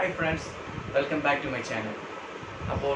hi friends welcome back to my channel അപ്പോൾ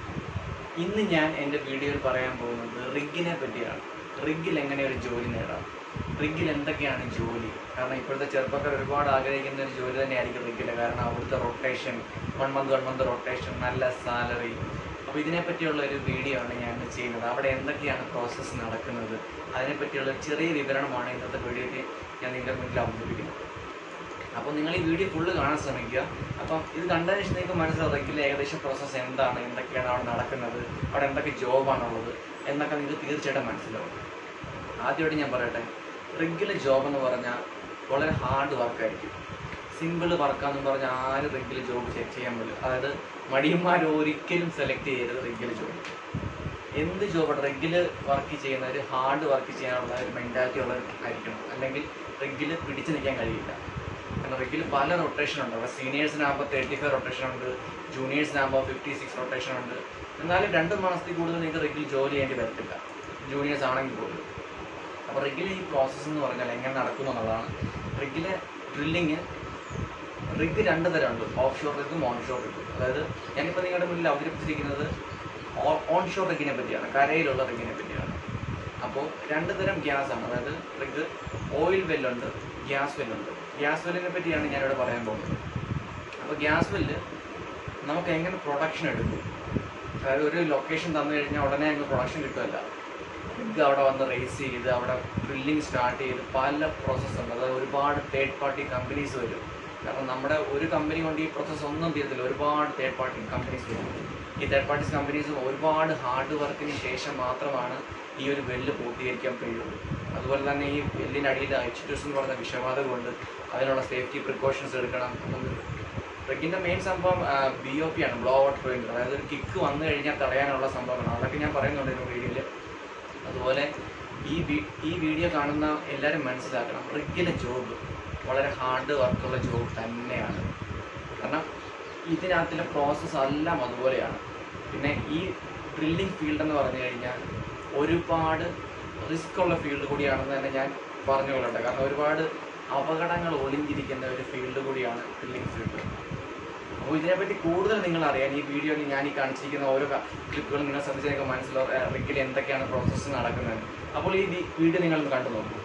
ഇന്ന് ഞാൻ എൻ്റെ വീഡിയോയിൽ പറയാൻ പോകുന്നത് റിഗിനെ പറ്റിയാണ് റിഗിൽ എങ്ങനെ ഒരു ജോലി നേടാം റിഗിൽ എന്തൊക്കെയാണ് ജോലി കാരണം ഇപ്പോഴത്തെ ചെറുപ്പക്കാർ ഒരുപാട് ആഗ്രഹിക്കുന്ന ഒരു ജോലി തന്നെയായിരിക്കും റിഗിൽ കാരണം അവിടുത്തെ rotation one month one month rotation നല്ല സാലറി അപ്പോൾ ഇതിനെപ്പറ്റിയുള്ള ഒരു വീഡിയോ ആണ് ഞാൻ ഇന്ന് ചെയ്യുന്നത് അവിടെ എന്തൊക്കെയാണ് പ്രോസസ്സ് നടക്കുന്നത് അതിനെപ്പറ്റിയുള്ള ഒരു ചെറിയ വിവരണമാണ് ഇന്നത്തെ വീഡിയോയിൽ ഞാൻ നിങ്ങളുടെ മുന്നിൽ അവതരിപ്പിക്കുന്നത് അപ്പോൾ നിങ്ങൾ ഈ വീഡിയോ ഫുള്ള് കാണാൻ ശ്രമിക്കുക അപ്പം ഇത് കണ്ടതിന് ശേഷം നിങ്ങൾക്ക് മനസ്സിലാവും റെഗിലെ ഏകദേശം പ്രോസസ്സ് എന്താണ് എന്തൊക്കെയാണ് അവിടെ നടക്കുന്നത് അവിടെ എന്തൊക്കെ ജോബാണുള്ളത് എന്നൊക്കെ നിങ്ങൾക്ക് തീർച്ചയായിട്ടും മനസ്സിലാവും ആദ്യമായിട്ട് ഞാൻ പറയട്ടെ റെഗിലെ ജോബ് എന്ന് പറഞ്ഞാൽ വളരെ ഹാർഡ് വർക്കായിരിക്കും സിമ്പിൾ വർക്കാന്ന് പറഞ്ഞാൽ ആരും റെഗിൽ ജോബ് ചെയ്യാൻ പറ്റില്ല അതായത് മടിയന്മാർ ഒരിക്കലും സെലക്ട് ചെയ്യരുത് റെഗിൽ ജോബ് എന്ത് ജോബ് റെഗിൽ വർക്ക് ചെയ്യുന്നവർ ഹാർഡ് വർക്ക് ചെയ്യാനുള്ള ഒരു മെൻറ്റാലിറ്റി ഉള്ള ആയിരിക്കണം അല്ലെങ്കിൽ റെഗിൽ പിടിച്ചു നിൽക്കാൻ കഴിയില്ല കാരണം റെഗിൽ പല റൊട്ടേഷൻ ഉണ്ട് അവിടെ സീനിയേഴ്സിനാകുമ്പോൾ തേർട്ടി ഫൈവ് റൊട്ടേഷൻ ഉണ്ട് ജൂനിയേഴ്സിനാകുമ്പോൾ ഫിഫ്റ്റി സിക്സ് റൊട്ടേഷൻ ഉണ്ട് എന്നാലും രണ്ട് മാസത്തിൽ കൂടുതൽ നിങ്ങൾക്ക് റെഗിൽ ജോലി ചെയ്യേണ്ടി വരത്തില്ല ജൂനിയേഴ്സ് ആണെങ്കിൽ പോലും അപ്പോൾ റെഗിലെ ഈ പ്രോസസ്സ് എന്ന് പറഞ്ഞാൽ എങ്ങനെ നടക്കുന്നു എന്നുള്ളതാണ് റെഗിലെ ഡ്രില്ലിങ് റിഗ് രണ്ട് തരമുണ്ട് ഓഫ് ഷോർ റിഗും ഓൺ ഷോർ റിഗും അതായത് ഞാനിപ്പോൾ നിങ്ങളുടെ മുന്നിൽ അവതരിപ്പിച്ചിരിക്കുന്നത് ഓൺ ഷോർ റിഗിനെ പറ്റിയാണ് കരയിലുള്ള റിഗിനെ പറ്റിയാണ് അപ്പോൾ രണ്ട് തരം ഗ്യാസ് ആണ് അതായത് റിഗ് ഓയിൽ വെല്ലുണ്ട് ഗ്യാസ് വെല്ലുണ്ട് ഗ്യാസ് വെല്ലിനെ പറ്റിയാണ് ഞാനിവിടെ പറയാൻ പോകുന്നത് അപ്പോൾ ഗ്യാസ് വെല്ല് നമുക്ക് എങ്ങനെ പ്രൊഡക്ഷൻ എടുക്കും അതായത് ഒരു ലൊക്കേഷൻ തന്നു കഴിഞ്ഞാൽ ഉടനെ അങ്ങ് പ്രൊഡക്ഷൻ കിട്ടുമല്ല റിഗ് അവിടെ വന്ന് റേസ് ചെയ്ത് അവിടെ ഡ്രില്ലിങ് സ്റ്റാർട്ട് ചെയ്ത് പല പ്രോസസ്സ് ഉണ്ട് അതായത് ഒരുപാട് തേർഡ് പാർട്ടി കമ്പനീസ് വരും കാരണം നമ്മുടെ ഒരു കമ്പനി കൊണ്ട് ഈ പ്രോസസ്സ് ഒന്നും തീരത്തില്ല ഒരുപാട് തേർഡ് പാർട്ടി കമ്പനീസ് വരും ഈ തേർഡ് പാർട്ടീസ് കമ്പനീസും ഒരുപാട് ഹാർഡ് വർക്കിന് ശേഷം മാത്രമാണ് ഈ ഒരു വെല്ല് പൂർത്തീകരിക്കാൻ കഴിയുള്ളൂ അതുപോലെ തന്നെ ഈ വെല്ലിനടിയിൽ എച്ച് എന്ന് പറഞ്ഞ വിഷവാതകമുണ്ട് അതിനുള്ള സേഫ്റ്റി പ്രിക്കോഷൻസ് എടുക്കണം ട്രക്കിൻ്റെ മെയിൻ സംഭവം ബി ഒ പി ആണ് ബ്ലോ ഔട്ട് പോയിന്റ് അതായത് ഒരു കിക്ക് വന്നു കഴിഞ്ഞാൽ തടയാനുള്ള സംഭവമാണ് അതൊക്കെ ഞാൻ പറയുന്നുണ്ട് ഈ വീഡിയോയിൽ അതുപോലെ ഈ വി- ഈ വീഡിയോ കാണുന്ന എല്ലാവരും മനസ്സിലാക്കണം റിഗിലെ ജോബ് വളരെ ഹാർഡ് വർക്കുള്ള ജോബ് തന്നെയാണ് കാരണം ഇതിനകത്തിലെ പ്രോസസ്സ് എല്ലാം അതുപോലെയാണ് പിന്നെ ഈ ഡ്രില്ലിംഗ് ഫീൽഡ് എന്ന് പറഞ്ഞു കഴിഞ്ഞാൽ ഒരുപാട് റിസ്ക് ഉള്ള ഫീൽഡ് കൂടിയാണെന്ന് തന്നെ ഞാൻ പറഞ്ഞുകൊള്ളട്ടെ കാരണം ഒരുപാട് അപകടങ്ങൾ ഒളിഞ്ഞിരിക്കുന്ന ഒരു ഫീൽഡ് കൂടിയാണ് ഡ്രില്ലിംഗ് ഫീൽഡ് അപ്പോൾ ഇതിനെപ്പറ്റി കൂടുതൽ നിങ്ങൾ അറിയാൻ ഈ വീഡിയോയിൽ ഞാൻ ഈ കാണിച്ചിരിക്കുന്ന ഓരോ ക്ലിപ്പുകളും നിങ്ങൾ ശ്രദ്ധിച്ച് നിങ്ങൾക്ക് മനസ്സിലാവും റിഗിൽ എന്തൊക്കെയാണ് പ്രോസസ്സ് നടക്കുന്നത് അപ്പോൾ ഈ വി- വീഡിയോ നിങ്ങളൊന്ന് കണ്ടു നോക്കൂ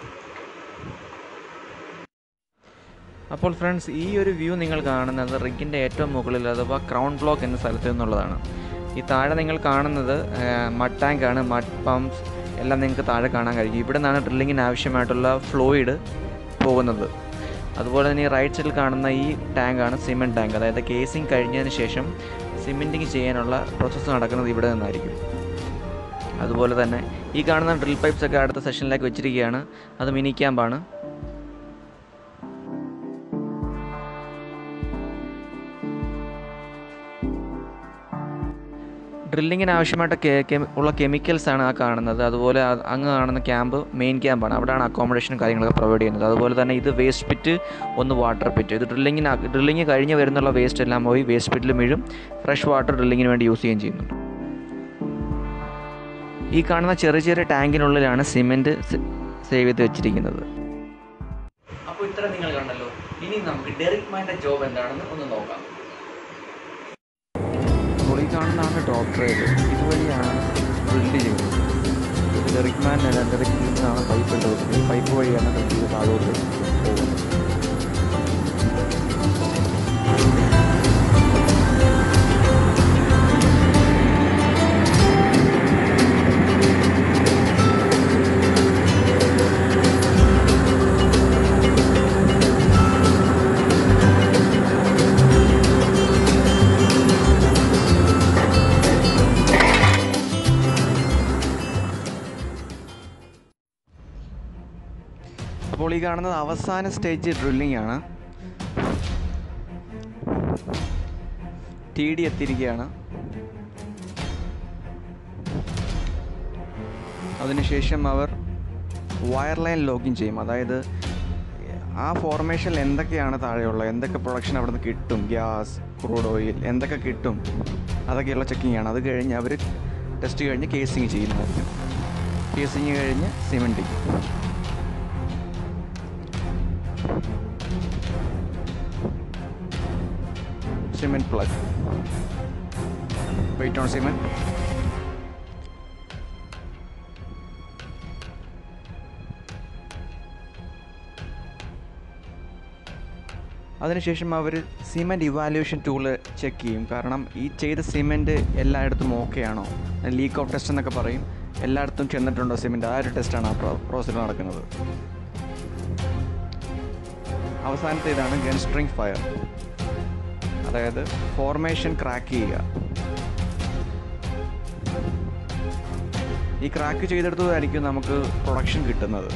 അപ്പോൾ ഫ്രണ്ട്സ് ഈ ഒരു വ്യൂ നിങ്ങൾ കാണുന്നത് റിഗിൻ്റെ ഏറ്റവും മുകളിൽ അഥവാ ക്രൗൺ ബ്ലോക്ക് എന്ന സ്ഥലത്ത് നിന്നുള്ളതാണ് ഈ താഴെ നിങ്ങൾ കാണുന്നത് മഡ് ടാങ്കാണ് മഡ് പമ്പ്സ് എല്ലാം നിങ്ങൾക്ക് താഴെ കാണാൻ കഴിയും ഇവിടെ നിന്നാണ് ഡ്രില്ലിങ്ങിന് ആവശ്യമായിട്ടുള്ള ഫ്ലൂയിഡ് പോകുന്നത് അതുപോലെ തന്നെ ഈ റൈറ്റ് സൈഡിൽ കാണുന്ന ഈ ടാങ്കാണ് സിമെൻറ്റ് ടാങ്ക് അതായത് കേസിങ് കഴിഞ്ഞതിന് ശേഷം സിമെൻറ്റിങ് ചെയ്യാനുള്ള പ്രോസസ്സ് നടക്കുന്നത് ഇവിടെ നിന്നായിരിക്കും അതുപോലെ തന്നെ ഈ കാണുന്ന ഡ്രിൽ പൈപ്സ് ഒക്കെ അടുത്ത സെഷനിലേക്ക് വെച്ചിരിക്കുകയാണ് അത് മിനി ക്യാമ്പാണ് ഡ്രില്ലിങ്ങിന് ആവശ്യമായിട്ട് കെ- കെമി- ഉള്ള കെമിക്കൽസ് ആണ് ആ കാണുന്നത് അതുപോലെ അത് അങ്ങ് കാണുന്ന ക്യാമ്പ് മെയിൻ ക്യാമ്പാണ് അവിടെയാണ് അക്കോമഡേഷനും കാര്യങ്ങളൊക്കെ പ്രൊവൈഡ് ചെയ്യുന്നത് അതുപോലെ തന്നെ ഇത് വേസ്റ്റ് പിറ്റ് ഒന്ന് വാട്ടർ പിറ്റ് ഇത് ഡ്രില്ലിങ്ങിന് ഡ്രില്ലിങ് കഴിഞ്ഞ് വരുന്നുള്ള വേസ്റ്റ് എല്ലാം പോയി വേസ്റ്റ് പിറ്റിൽ വീഴും ഫ്രഷ് വാട്ടർ ഡ്രില്ലിങ്ങിന് വേണ്ടി യൂസ് ചെയ്യുകയും ചെയ്യുന്നുണ്ട് ഈ കാണുന്ന ചെറിയ ചെറിയ ടാങ്കിനുള്ളിലാണ് സിമെൻറ്റ് സേവ് ചെയ്ത് വെച്ചിരിക്കുന്നത് അപ്പോൾ ഇത്ര നിങ്ങൾ കണ്ടല്ലോ ഇനി നമുക്ക് ഡെറിക് മാൻ്റെ ജോബ് എന്താണെന്ന് ഒന്ന് നോക്കാം അപ്പോൾ ഈ കാണുന്നതാണ് ഡോക്ടർ ഇതുവഴിയാണ് ഡ്രില്ല് ചെയ്യുന്നത് ഇത് ഡെറിക് മാൻ ഡെറിക് നിന്നാണ് പൈപ്പ് ഇട്ടത് ഈ പൈപ്പ് വഴിയാണ് ഡ്രില്ല് താഴോട്ട് പോകുന്നത് അപ്പോൾ ഈ കാണുന്നത് അവസാന സ്റ്റേജ് ഡ്രില്ലിംഗ് ആണ് ടി ഡി എത്തിയിരിക്കുകയാണ് അതിനുശേഷം അവർ വയർ ലൈൻ ലോഗിൻ ചെയ്യും അതായത് ആ ഫോർമേഷനിൽ എന്തൊക്കെയാണ് താഴെയുള്ളത് എന്തൊക്കെ പ്രൊഡക്ഷൻ അവിടെ നിന്ന് കിട്ടും ഗ്യാസ് ക്രൂഡ് ഓയിൽ എന്തൊക്കെ കിട്ടും അതൊക്കെയുള്ള ചെക്കിംഗ് ആണ് അത് കഴിഞ്ഞ് അവർ ടെസ്റ്റ് കഴിഞ്ഞ് കേസിങ് ചെയ്യുന്നതായിരിക്കും കേസിങ് കഴിഞ്ഞ് cementing cement plug wait on cement അതിനുശേഷം അവർ സിമെൻറ്റ് ഇവാലുവേഷൻ ടൂള് ചെക്ക് ചെയ്യും കാരണം ഈ ചെയ്ത സിമെൻറ്റ് എല്ലായിടത്തും ഓക്കെ ആണോ ലീക്ക് ഔട്ട് ടെസ്റ്റ് എന്നൊക്കെ പറയും എല്ലായിടത്തും ചെന്നിട്ടുണ്ടോ സിമെൻറ്റ് ആ ഒരു ടെസ്റ്റാണ് ആ പ്രോ പ്രോസസ്സിൽ നടക്കുന്നത് അവസാനത്തെ ഇതാണ് ഗൺ സ്ട്രിങ് ഫയർ അതായത് ഫോർമേഷൻ ക്രാക്ക് ചെയ്യുക ഈ ക്രാക്ക് ചെയ്തെടുത്തതായിരിക്കും നമുക്ക് പ്രൊഡക്ഷൻ കിട്ടുന്നത്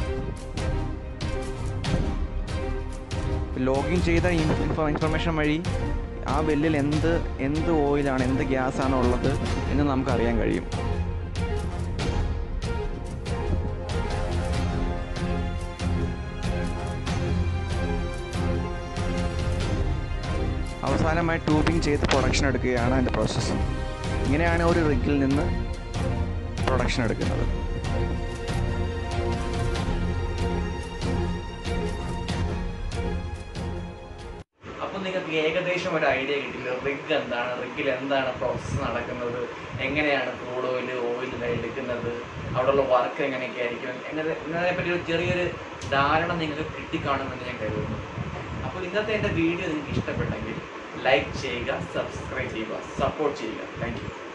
ലോഗിൻ ചെയ്ത ഇൻഫോ ഇൻഫർമേഷൻ വഴി ആ ബെല്ലിൽ എന്ത് എന്ത് ഓയിലാണ് എന്ത് ഗ്യാസാണ് ഉള്ളത് എന്ന് നമുക്ക് അറിയാൻ കഴിയും അവസാനമായി ട്യൂബിംഗ് ചെയ്ത് പ്രൊഡക്ഷൻ എടുക്കുകയാണ് അതിൻ്റെ പ്രോസസ്സ് ഇങ്ങനെയാണ് ഒരു റിഗിൽ നിന്ന് പ്രൊഡക്ഷൻ എടുക്കുന്നത് അപ്പോൾ നിങ്ങൾക്ക് ഏകദേശം ഒരു ഐഡിയ കിട്ടില്ല റിഗ് എന്താണ് റിഗിൽ എന്താണ് പ്രോസസ്സ് നടക്കുന്നത് എങ്ങനെയാണ് ക്രൂഡ് ഓയിൽ ഓയിൽ എടുക്കുന്നത് അവിടെയുള്ള വർക്ക് എങ്ങനെയൊക്കെ ആയിരിക്കും എങ്ങനെ എന്നതിനെ പറ്റി ഒരു ചെറിയൊരു ധാരണ നിങ്ങൾക്ക് കിട്ടിക്കാണുമെന്ന് ഞാൻ കരുതുന്നു അപ്പോൾ ഇന്നത്തെ എൻ്റെ വീഡിയോ നിങ്ങൾക്ക് ഇഷ്ടപ്പെട്ടെങ്കിൽ ലൈക്ക് ചെയ്യുക സബ്സ്ക്രൈബ് ചെയ്യുക സപ്പോർട്ട് ചെയ്യുക താങ്ക് യു